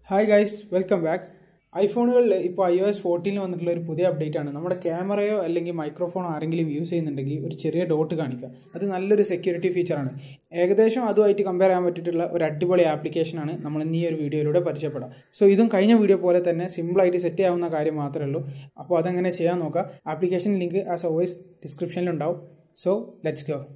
hi guys welcome back ഐഫോണുകളിൽ ഇപ്പോൾ I O S ഫോർട്ടീനിൽ വന്നിട്ടുള്ള ഒരു പുതിയ അപ്ഡേറ്റ് ആണ് നമ്മുടെ ക്യാമറയോ അല്ലെങ്കിൽ മൈക്രോഫോണോ ആരെങ്കിലും യൂസ് ചെയ്യുന്നുണ്ടെങ്കിൽ ഒരു ചെറിയ ഡോട്ട് കാണിക്കുക അത് നല്ലൊരു സെക്യൂരിറ്റി ഫീച്ചറാണ് ഏകദേശം അതുമായിട്ട് കമ്പയർ ചെയ്യാൻ പറ്റിയിട്ടുള്ള ഒരു അടിപൊളി ആപ്ലിക്കേഷനാണ് നമ്മൾ ഇന്ന് ഈ ഒരു വീഡിയോയിലൂടെ പരിചയപ്പെടാം സോ ഇതും കഴിഞ്ഞ വീഡിയോ പോലെ തന്നെ സിമ്പിളായിട്ട് സെറ്റ് ചെയ്യാവുന്ന കാര്യം മാത്രമേ ഉള്ളൂ അപ്പോൾ അതെങ്ങനെ ചെയ്യാൻ നോക്കാം ആപ്ലിക്കേഷൻ ലിങ്ക് ആസ് ഓൾവേസ് ഡിസ്ക്രിപ്ഷനിലുണ്ടാവും സോ ലെറ്റ്സ് ഗോ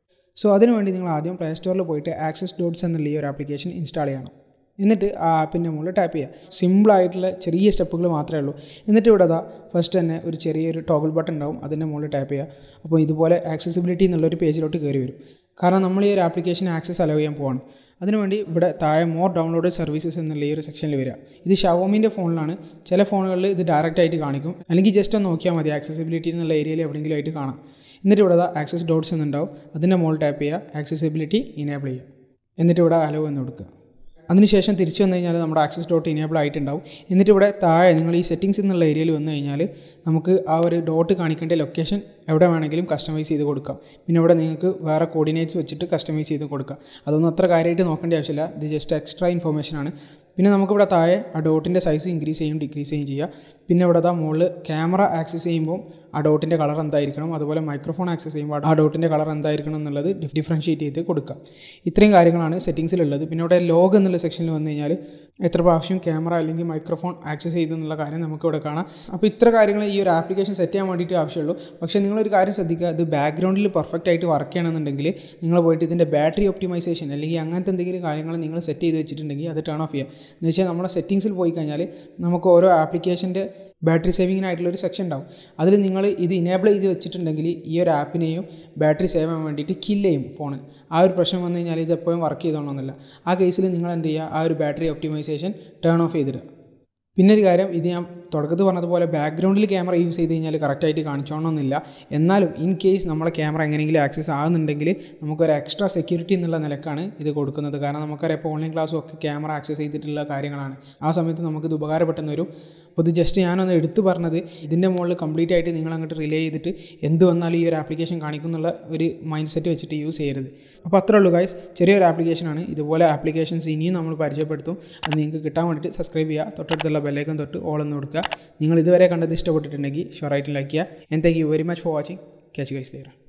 സോ അതിനുവേണ്ടി നിങ്ങൾ ആദ്യം പ്ലേ സ്റ്റോറിൽ പോയിട്ട് ആക്സസ് ഡോട്ട്സ് എന്നുള്ള ഈ ഒരു ആപ്ലിക്കേഷൻ ഇൻസ്റ്റാൾ ചെയ്യണം എന്നിട്ട് ആ ആപ്പിൻ്റെ മുകളിൽ ടാപ്പ് ചെയ്യുക സിമ്പിളായിട്ടുള്ള ചെറിയ സ്റ്റെപ്പുകൾ മാത്രമേ ഉള്ളൂ എന്നിട്ട് ഇവിടെ അതാ ഫസ്റ്റ് തന്നെ ഒരു ചെറിയൊരു ടോഗിൾ ബട്ടൺ ഉണ്ടാവും അതിൻ്റെ മുകളിൽ ടാപ്പ് ചെയ്യുക അപ്പോൾ ഇതുപോലെ ആക്സസിബിലിറ്റി എന്നുള്ളൊരു പേജിലോട്ട് കയറി വരും കാരണം നമ്മൾ ഈ ഒരു ആപ്ലിക്കേഷൻ ആക്സസ് അലോ ചെയ്യാൻ പോവാണ് അതിനുവേണ്ടി ഇവിടെ താഴെ മോർ ഡൗൺലോഡ് സർവീസസ് എന്നുള്ള ഈ ഒരു സെക്ഷനിൽ വരിക ഇത് ഷവോമിൻ്റെ ഫോണിലാണ് ചില ഫോണുകളിൽ ഇത് ഡയറക്റ്റ് ആയിട്ട് കാണിക്കും അല്ലെങ്കിൽ ജസ്റ്റ് ഒന്ന് നോക്കിയാൽ മതി ആക്സസിബിലിറ്റി എന്നുള്ള ഏരിയയിൽ എവിടെയെങ്കിലും ആയിട്ട് കാണാം എന്നിട്ട് ഇവിടെ ആക്സസ് ഡോട്ട്സ് എന്നുണ്ടാവും അതിൻ്റെ മുകളിൽ ടാപ്പ് ചെയ്യുക ആക്സസിബിലിറ്റി ഇനേബിൾ ചെയ്യുക എന്നിട്ട് ഇവിടെ അലോ എന്ന് കൊടുക്കുക അതിനുശേഷം തിരിച്ചു വന്നു കഴിഞ്ഞാൽ നമ്മുടെ ആക്സസ് ഡോട്ട് ഇനേബിൾ ആയിട്ടുണ്ടാവും എന്നിട്ട് ഇവിടെ താഴെ നിങ്ങൾ ഈ സെറ്റിങ്സ് എന്നുള്ള ഏരിയയിൽ വന്നു കഴിഞ്ഞാൽ നമുക്ക് ആ ഒരു ഡോട്ട് കാണിക്കേണ്ട ലൊക്കേഷൻ എവിടെ വേണമെങ്കിലും കസ്റ്റമൈസ് ചെയ്ത് കൊടുക്കാം പിന്നെ ഇവിടെ നിങ്ങൾക്ക് വേറെ കോർഡിനേറ്റ്സ് വെച്ചിട്ട് കസ്റ്റമൈസ് ചെയ്ത് കൊടുക്കാം അതൊന്നും അത്ര കാര്യമായിട്ട് നോക്കേണ്ട ആവശ്യമില്ല ഇത് ജസ്റ്റ് എക്സ്ട്രാ ഇൻഫർമേഷനാണ് പിന്നെ നമുക്കിവിടെ താഴെ ആ ഡോട്ടിൻ്റെ സൈസ് ഇൻക്രീസ് ചെയ്യും ഡിക്രീസ് ചെയ്യും ചെയ്യാം പിന്നെ ഇവിടെ താ മുകളിൽ ക്യാമറ ആക്സസ് ചെയ്യുമ്പോൾ ആ ഡോട്ടിൻ്റെ കളർ എന്തായിരിക്കണം അതുപോലെ മൈക്രോഫോൺ ആക്സസ് ചെയ്യുമ്പോൾ ആ ഡോട്ടിൻ്റെ കളർ എന്തായിരിക്കണം എന്നുള്ളത് ഡിഫറൻഷ്യേറ്റ് ചെയ്ത് കൊടുക്കാം ഇത്രയും കാര്യങ്ങളാണ് സെറ്റിങ്സിലുള്ളത് പിന്നെ ഇവിടെ ലോഗ് എന്നുള്ള സെക്ഷനിൽ വന്നു കഴിഞ്ഞാൽ എത്ര പ്രാവശ്യം ക്യാമറ അല്ലെങ്കിൽ മൈക്രോഫോൺ ആക്സസ് ചെയ്തു എന്നുള്ള കാര്യം നമുക്ക് ഇവിടെ കാണാം അപ്പോൾ ഇത്ര കാര്യങ്ങൾ ഈ ഒരു ആപ്ലിക്കേഷൻ സെറ്റ് ചെയ്യാൻ വേണ്ടിയിട്ട് ആവശ്യമുള്ളൂ പക്ഷേ നിങ്ങളൊരു കാര്യം ശ്രദ്ധിക്കുക ഇത് ബാക്ക്ഗ്രൗണ്ടിൽ പെർഫെക്റ്റ് ആയിട്ട് വർക്ക് ചെയ്യണമെന്നുണ്ടെങ്കിൽ നിങ്ങൾ പോയിട്ട് ഇതിൻ്റെ ബാറ്ററി ഒപ്റ്റിമൈസേഷൻ അല്ലെങ്കിൽ അങ്ങനത്തെ എന്തെങ്കിലും കാര്യങ്ങൾ നിങ്ങൾ സെറ്റ് ചെയ്ത് വെച്ചിട്ടുണ്ടെങ്കിൽ അത് ടേൺ ഓഫ് ചെയ്യുക എന്ന് വെച്ചാൽ നമ്മുടെ സെറ്റിങ്സിൽ പോയി കഴിഞ്ഞാൽ നമുക്ക് ഓരോ ആപ്ലിക്കേഷൻ്റെ ബാറ്ററി സേവിങ്ങിനായിട്ടുള്ള ഒരു സെക്ഷൻ ഉണ്ടാവും അതിൽ നിങ്ങൾ ഇത് ഇനേബിൾ ചെയ്ത് വെച്ചിട്ടുണ്ടെങ്കിൽ ഈ ഒരു ആപ്പിനെയും ബാറ്ററി സേവ് ചെയ്യാൻ വേണ്ടിയിട്ട് കില്ല് ചെയ്യും ഫോൺ ആ ഒരു പ്രശ്നം വന്നു കഴിഞ്ഞാൽ ഇത് എപ്പോഴും വർക്ക് ചെയ്തോണമെന്നില്ല ആ കേസിൽ നിങ്ങൾ എന്ത് ചെയ്യുക ആ ഒരു ബാറ്ററി ഒപ്റ്റിമൈസേഷൻ ടേൺ ഓഫ് ചെയ്തിടുക പിന്നെ ഒരു കാര്യം ഇത് ഞാൻ തുടക്കത്തിൽ പറഞ്ഞതുപോലെ ബാക്ക്ഗ്രൗണ്ടിൽ ക്യാമറ യൂസ് ചെയ്ത് കഴിഞ്ഞാൽ കറക്റ്റായിട്ട് കാണിച്ചോണമെന്നില്ല എന്നാലും ഇൻ കേസ് നമ്മുടെ ക്യാമറ എങ്ങനെയെങ്കിലും ആക്സസ് ആകുന്നുണ്ടെങ്കിൽ നമുക്കൊരു എക്സ്ട്രാ സെക്യൂരിറ്റി എന്നുള്ള നിലക്കാണ് ഇത് കൊടുക്കുന്നത് കാരണം നമുക്കറിയാം ഇപ്പോൾ ഓൺലൈൻ ക്ലാസ്സും ഒക്കെ ക്യാമറ ആക്സസ് ചെയ്തിട്ടുള്ള കാര്യങ്ങളാണ് ആ സമയത്ത് നമുക്കിത് ഉപകാരപ്പെട്ടെന്ന് വരും അപ്പോൾ ഇത് ജസ്റ്റ് ഞാനൊന്ന് എടുത്തു പറഞ്ഞത് ഇതിൻ്റെ മുകളിൽ കംപ്ലീറ്റ് ആയിട്ട് നിങ്ങൾ അങ്ങോട്ട് റിലേ ചെയ്തിട്ട് എന്ത് വന്നാലും ഈ ഒരു ആപ്ലിക്കേഷൻ കാണിക്കുന്നുള്ള ഒരു മൈൻഡ് സെറ്റ് വെച്ചിട്ട് യൂസ് ചെയ്യരുത് അപ്പോൾ അത്രേ ഉള്ളൂ ഗൈസ് ചെറിയൊരു ആപ്ലിക്കേഷനാണ് ഇതുപോലെ ആപ്ലിക്കേഷൻസ് ഇനിയും നമ്മൾ പരിചയപ്പെടുത്തും അത് നിങ്ങൾക്ക് കിട്ടാൻ വേണ്ടിയിട്ട് സബ്സ്ക്രൈബ് ചെയ്യുക തൊട്ടടുത്തുള്ള ബെല്ലൈക്കൻ തൊട്ട് ഓൾ എന്ന് കൊടുക്കുക നിങ്ങൾ ഇതുവരെ കണ്ടത് ഇഷ്ടപ്പെട്ടിട്ടുണ്ടെങ്കിൽ ഷുവറായിട്ട് ലൈക്ക് ചെയ്യുക and thank you very much for watching catch guys layer